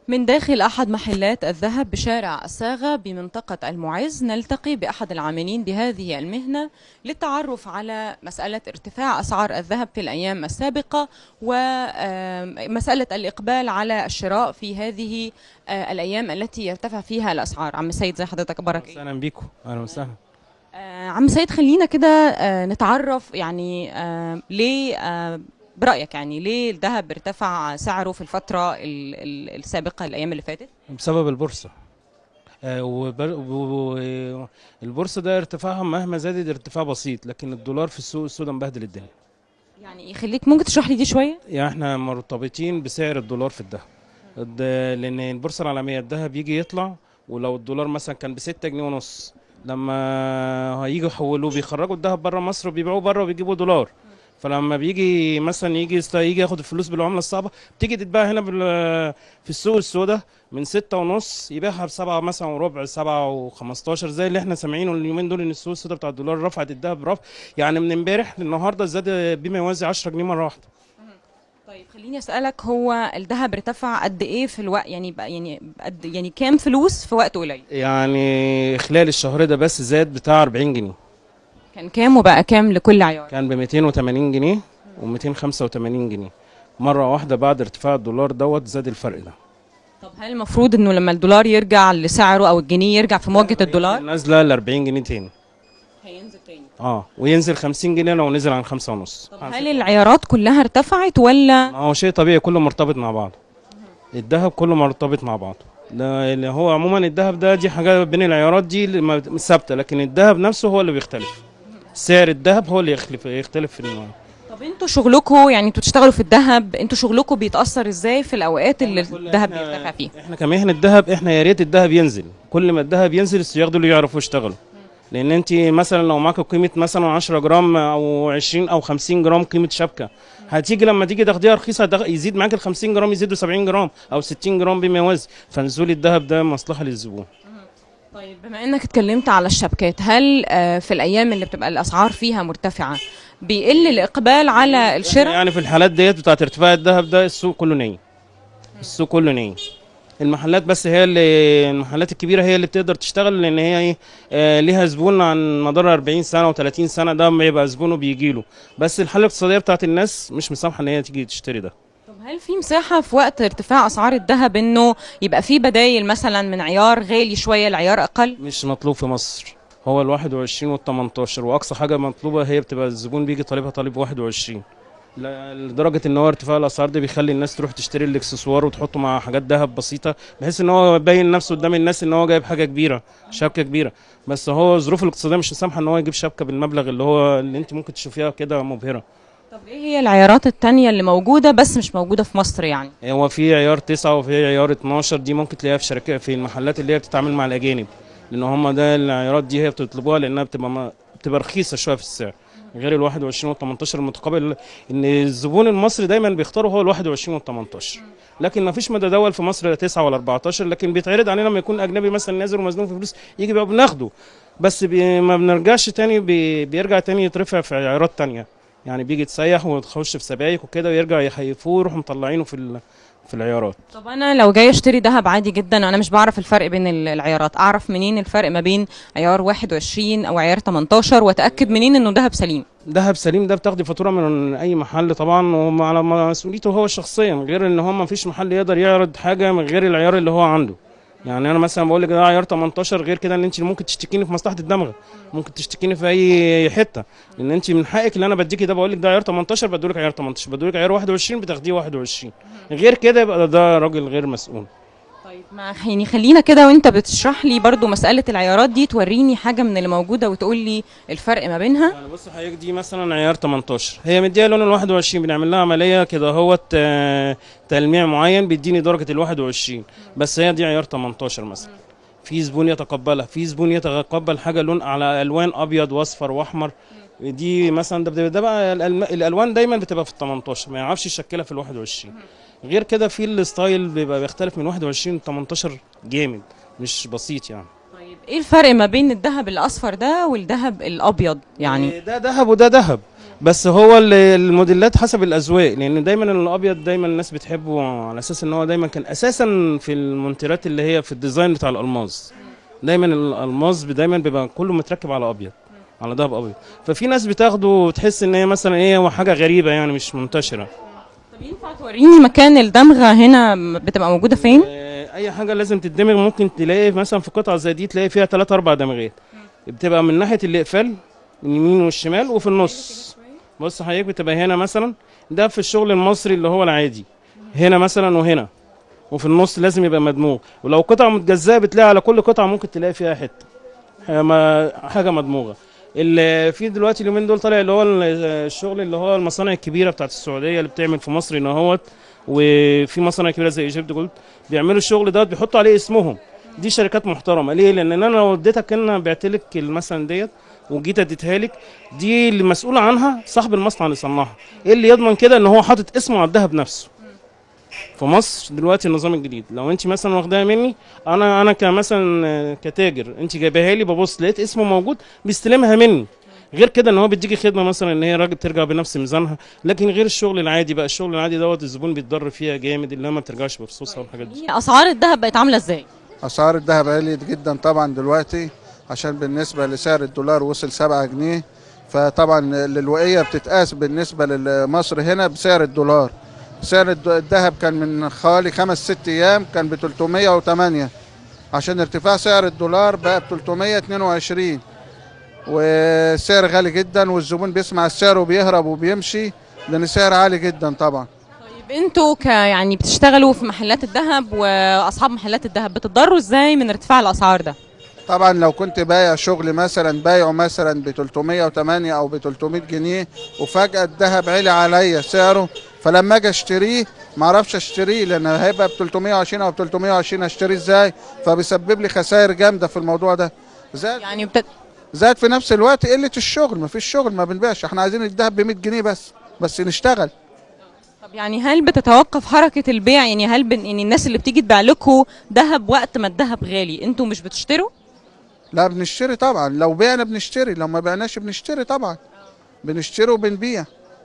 من داخل أحد محلات الذهب بشارع الصاغة بمنطقة المعز نلتقي بأحد العاملين بهذه المهنة للتعرف على مسألة ارتفاع أسعار الذهب في الأيام السابقة ومسألة الإقبال على الشراء في هذه آه، الأيام التي يرتفع فيها الأسعار عم سيد زي حضرتك أخبارك إيه؟ اهلا بيكم اهلا وسهلا آه، عم سيد خلينا كده آه، نتعرف يعني آه، ليه آه، برأيك يعني ليه الذهب ارتفع سعره في الفترة ال- ال- السابقة الأيام اللي فاتت؟ بسبب البورصه آه، وبر- و- و- البورصه ده ارتفاعها مهما زادت ارتفاع بسيط لكن الدولار في السوق السوداء مبهدل الدنيا يعني يخليك ممكن تشرح لي دي شوية؟ يعني احنا مرتبطين بسعر الدولار في الذهب الد- لان البورصه العالميه الذهب يجي يطلع ولو الدولار مثلا كان ب 6 جنيه ونص لما هيجوا يحولوه بيخرجوا الذهب بره مصر وبيبيعوه بره وبيجيبوا دولار فلما بيجي مثلا يجي يست- يجي ياخد الفلوس بالعمله الصعبه بتيجي تتباع هنا بال- في السوق السوداء من ستة ونص يبيعها بسبعة مثلا وربع سبعة وخمستاشر زي اللي احنا سامعينه اليومين دول ان السوق السوداء بتاع الدولار رفعت الذهب رفع يعني من امبارح للنهارده زاد بما يوازي 10 جنيه مره واحده طيب خليني أسألك هو الذهب ارتفع قد إيه في الوقت يعني بقى يعني قد يعني كام فلوس في وقت قليل؟ يعني خلال الشهر ده بس زاد بتاع 40 جنيه كان كام وبقى كام لكل عيار؟ كان ب 280 جنيه و285 جنيه مرة واحدة بعد ارتفاع الدولار دوت زاد الفرق ده طب هل المفروض إنه لما الدولار يرجع لسعره أو الجنيه يرجع في مواجهة الدولار؟ نازلة ل 40 جنيه تاني هينزل تاني اه وينزل 50 جنيه لو نزل عن خمسة ونص طب هل العيارات كلها ارتفعت ولا ما هو شيء طبيعي كله مرتبط مع بعضه الذهب كله مرتبط مع بعضه لا- اللي هو عموما الذهب ده دي حاجة بين العيارات دي اللي ما- ثابتة لكن الذهب نفسه هو اللي بيختلف سعر الذهب هو اللي يختلف يختلف في النوع طب انتوا شغلكم يعني انتوا بتشتغلوا في الذهب انتوا شغلكم بيتأثر ازاي في الأوقات اللي كل الذهب إحنا- بيرتفع فيها؟ احنا كمهنه الذهب احنا يا ريت الذهب ينزل كل ما الذهب ينزل الصياغ دول يعرفوا يشتغلوا لان انت مثلا لو معاك قيمه مثلا 10 جرام او 20 او 50 جرام قيمه شبكه هتيجي لما تيجي تاخديها رخيصه هتاخ- يزيد معاك ال 50 جرام يزيدوا 70 جرام او 60 جرام بما يوازي فنزول الذهب ده مصلحه للزبون طيب بما انك اتكلمت على الشبكات هل آه، في الأيام اللي بتبقى الأسعار فيها مرتفعة بيقل الإقبال على الشراء؟ يعني في الحالات ديت بتاعت ارتفاع الذهب ده السوق كله نايم السوق كله نايم المحلات بس هي اللي المحلات الكبيره هي اللي بتقدر تشتغل لان هي ايه آه ليها زبون عن مدار 40 سنه و30 سنه ده ما يبقى زبونه بيجي له بس الحاله الاقتصاديه بتاعت الناس مش مسامحه ان هي تيجي تشتري ده طب هل في مساحة في وقت ارتفاع أسعار الذهب انه يبقى في بدايل مثلا من عيار غالي شوية لعيار أقل؟ مش مطلوب في مصر هو ال 21 وال 18 واقصى حاجه مطلوبه هي بتبقى الزبون بيجي طالبها طالب 21 لا- لدرجه ان هو ارتفاع الاسعار ده بيخلي الناس تروح تشتري الاكسسوار وتحطه مع حاجات ذهب بسيطه بحيث ان هو يبين نفسه قدام الناس ان هو جايب حاجه كبيره شبكه كبيره بس هو ظروفه الاقتصاديه مش مسامحه ان هو يجيب شبكه بالمبلغ اللي هو اللي انت ممكن تشوفيها كده مبهره طب ايه هي العيارات التانية اللي موجودة بس مش موجودة في مصر يعني؟ هو في عيار 9 وفي عيار 12 دي ممكن تلاقيها في شركات في المحلات اللي هي بتتعامل مع الاجانب لان هم ده العيارات دي هي بتطلبوها لانها بتبقى ما بتبقى رخيصه شويه في السعر غير ال 21 وال 18 المتقابل ان الزبون المصري دايما بيختاره هو ال 21 وال 18 لكن ما فيش متداول في مصر لا 9 ولا 14 لكن بيتعرض علينا لما يكون اجنبي مثلا نازل ومزنوق في فلوس يجي بقى بناخده بس بي ما بنرجعش تاني بي بيرجع تاني يترفع في عيارات تانية يعني بيجي يتسيح وتخش في سبايك وكده ويرجع يحيفوه ويروحوا مطلعينه في ال- في العيارات طب انا لو جاي اشتري ذهب عادي جدا انا مش بعرف الفرق بين ال- العيارات اعرف منين الفرق ما بين عيار 21 او عيار 18 واتاكد منين انه ذهب سليم دهب سليم ده بتاخدي فاتوره من اي محل طبعا وعلى مسؤوليته هو شخصيا غير ان هو ما فيش محل يقدر يعرض حاجه من غير العيار اللي هو عنده يعني انا مثلا بقول لك ده عيار 18 غير كده ان انت ممكن تشتكيني في مصلحه الدمغه ممكن تشتكيني في اي حته لان انت من حقك اللي انا بديكي ده بقول لك ده عيار 18 بدولك عيار 18 بدولك عيار 21 بتاخديه 21 غير كده يبقى ده راجل غير مسؤول طيب ما يعني خلينا كده وانت بتشرح لي برضو مساله العيارات دي توريني حاجه من اللي موجوده وتقول لي الفرق ما بينها يعني بص حضرتك دي مثلا عيار 18 هي مديها لون ال 21 بنعمل لها عمليه كده اهوت آه، تلميع معين بيديني درجه ال 21 بس هي دي عيار 18 مثلا في زبون يتقبلها في زبون يتقبل حاجه لون على الوان ابيض واصفر واحمر دي مثلا ده, ده بقى الألم- الالوان دايما بتبقى في ال 18 ما يعرفش يشكلها في ال 21 غير كده في الستايل بيبقى بيختلف من 21 ل 18 جامد مش بسيط يعني طيب ايه الفرق ما بين الذهب الاصفر ده والذهب الابيض يعني ده ذهب وده ذهب بس هو ال- الموديلات حسب الاذواق لان دايما الابيض دايما الناس بتحبه على اساس ان هو دايما كان اساسا في المونتيرات اللي هي في الديزاين بتاع الالماس دايما الالماس دايما بيبقى كله متركب على ابيض على دهب ابيض ففي ناس بتاخده وتحس ان هي مثلا ايه حاجه غريبه يعني مش منتشره طب ينفع توريني مكان الدمغه هنا بتبقى موجوده فين آه، اي حاجه لازم تدمج ممكن تلاقي مثلا في قطعه زي دي تلاقي فيها ثلاث اربع دمغات بتبقى من ناحيه الاقفال من اليمين والشمال وفي النص بص حضرتك بتبقى هنا مثلا ده في الشغل المصري اللي هو العادي هنا مثلا وهنا وفي النص لازم يبقى مدموج ولو قطعه متجزاه بتلاقي على كل قطعه ممكن تلاقي فيها حته حاجة ما- حاجه مدموجه اللي في دلوقتي اليومين دول طالع اللي هو الشغل اللي هو المصانع الكبيره بتاعت السعوديه اللي بتعمل في مصر هنا اهوت وفي مصانع كبيره زي ايجيبت جولد بيعملوا الشغل دوت بيحطوا عليه اسمهم دي شركات محترمه ليه لان انا لو اديتك انا بعت لك مثلا ديت وجيت اديتها لك دي اللي مسؤول عنها صاحب المصنع اللي صنعها ايه اللي يضمن كده ان هو حاطط اسمه على الذهب نفسه في مصر دلوقتي النظام الجديد لو انت مثلا واخداها مني انا انا كمثلا آه، كتاجر انت جايباها لي ببص لقيت اسمه موجود بيستلمها مني غير كده ان هو بيديكي خدمه مثلا ان هي راجل ترجع بنفس ميزانها لكن غير الشغل العادي بقى الشغل العادي دوت الزبون بيتضر فيها جامد اللي هي ما بترجعش بفلوسها والحاجات دي اسعار الذهب بقت عامله ازاي اسعار الذهب عليت جدا طبعا دلوقتي عشان بالنسبه لسعر الدولار وصل 7 جنيه فطبعا الوقيه بتتقاس بالنسبه لمصر هنا بسعر الدولار سعر الد- الذهب كان من حوالي خمس ست ايام كان ب 308 عشان ارتفاع سعر الدولار بقى ب 322 والسعر غالي جدا والزبون بيسمع السعر وبيهرب وبيمشي لان السعر عالي جدا طبعا طيب انتوا ك يعني بتشتغلوا في محلات الذهب واصحاب محلات الذهب بتضروا ازاي من ارتفاع الاسعار ده طبعا لو كنت بايع شغل مثلا بايعه مثلا ب 308 او ب 300 جنيه وفجاه الذهب علي عليا سعره فلما اجي اشتريه ما اعرفش اشتريه لان هيبقى ب 320 او ب 320 اشتريه ازاي فبيسبب لي خسائر جامده في الموضوع ده زاد يعني بت... زاد في نفس الوقت قله الشغل ما فيش شغل ما بنبيعش احنا عايزين الذهب ب 100 جنيه بس بس نشتغل طب يعني هل بتتوقف حركه البيع يعني هل بن... يعني الناس اللي بتيجي تبيع لكم ذهب وقت ما الذهب غالي انتوا مش بتشتروا لا بنشتري طبعا لو بعنا بنشتري لو ما بعناش بنشتري طبعا بنشتري وبنبيع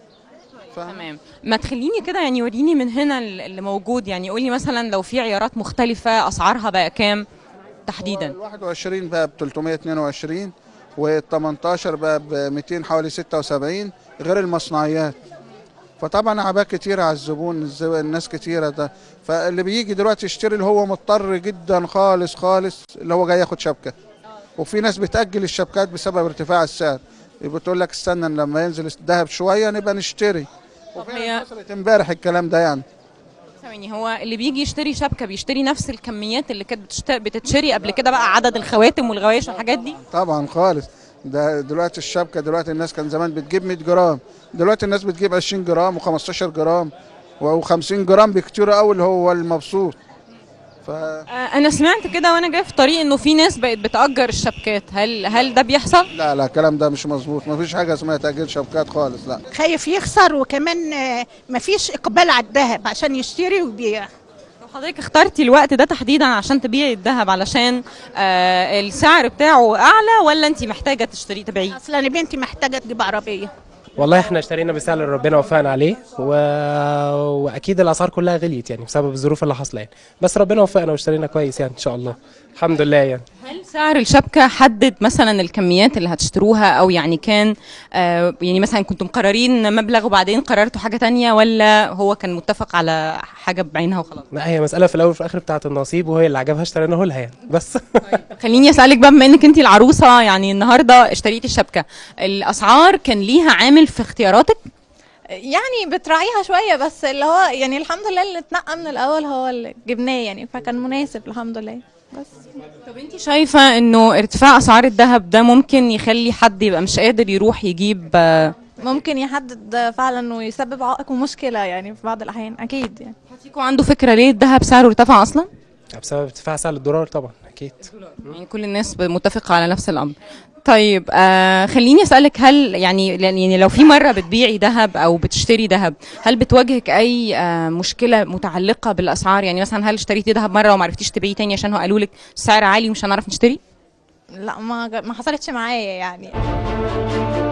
تمام ما تخليني كده يعني وريني من هنا اللي موجود يعني قولي مثلا لو في عيارات مختلفه اسعارها بقى كام تحديدا ال 21 بقى ب 322 وال 18 بقى ب 200 حوالي 76 غير المصنعيات فطبعا اعباء كتيره على الزبون الز- الناس كتيره ده فاللي بيجي دلوقتي يشتري اللي هو مضطر جدا خالص خالص اللي هو جاي ياخد شبكه وفي ناس بتاجل الشبكات بسبب ارتفاع السعر بتقول لك استنى لما ينزل الذهب شويه نبقى نشتري وفي هي- ناس حصلت امبارح الكلام ده يعني ثواني هو اللي بيجي يشتري شبكه بيشتري نفس الكميات اللي كانت بتشت- بتتشري قبل كده بقى عدد الخواتم والغوايش والحاجات دي طبعا خالص ده دلوقتي الشبكه دلوقتي الناس كان زمان بتجيب 100 جرام دلوقتي الناس بتجيب 20 جرام و15 جرام و50 جرام بكتير قوي اللي هو المبسوط ف آه، انا سمعت كده وانا جاي في طريق انه في ناس بقت بتأجر الشبكات هل هل ده بيحصل لا لا الكلام ده مش مظبوط مفيش حاجه اسمها تاجيل شبكات خالص لا خايف يخسر وكمان آه، مفيش اقبال على الذهب عشان يشتري ويبيع لو حضرتك اخترتي الوقت ده تحديدا عشان تبيعي الذهب علشان آه السعر بتاعه اعلى ولا انت محتاجه تشتري تبيعيه اصلا أنا بنتي محتاجه تجيب عربيه والله احنا اشترينا بسعر اللي ربنا وفقنا عليه و... واكيد الاسعار كلها غليت يعني بسبب الظروف اللي حاصله يعني بس ربنا وفقنا واشترينا كويس يعني ان شاء الله الحمد لله يعني هل سعر الشبكه حدد مثلا الكميات اللي هتشتروها او يعني كان آه يعني مثلا كنتم مقررين مبلغ وبعدين قررتوا حاجه تانية ولا هو كان متفق على حاجه بعينها وخلاص لا هي مساله في الاول وفي الاخر بتاعه النصيب وهي اللي عجبها اشتريناه لها يعني بس خليني اسالك بقى بما انك انت العروسه يعني النهارده اشتريتي الشبكه الاسعار كان ليها عامل في اختياراتك يعني بتراعيها شوية بس اللي هو يعني الحمد لله اللي اتنقى من الأول هو اللي جبناه يعني فكان مناسب الحمد لله بس طب انت شايفه انه ارتفاع اسعار الذهب ده ممكن يخلي حد يبقى مش قادر يروح يجيب آه، ممكن يحدد فعلا ويسبب عائق ومشكلة يعني في بعض الأحيان أكيد يعني فيكم عنده فكره ليه الذهب سعره ارتفع اصلا بسبب ارتفاع سعر الدولار طبعا اكيد يعني كل الناس متفقه على نفس الامر طيب آه خليني اسالك هل يعني يعني لو في مره بتبيعي ذهب او بتشتري ذهب هل بتواجهك اي آه مشكله متعلقه بالاسعار يعني مثلا هل اشتريتي ذهب مره وما عرفتيش تبيعي تاني عشان هو قالوا لك السعر عالي ومش هنعرف نشتري لا ما ما حصلتش معايا يعني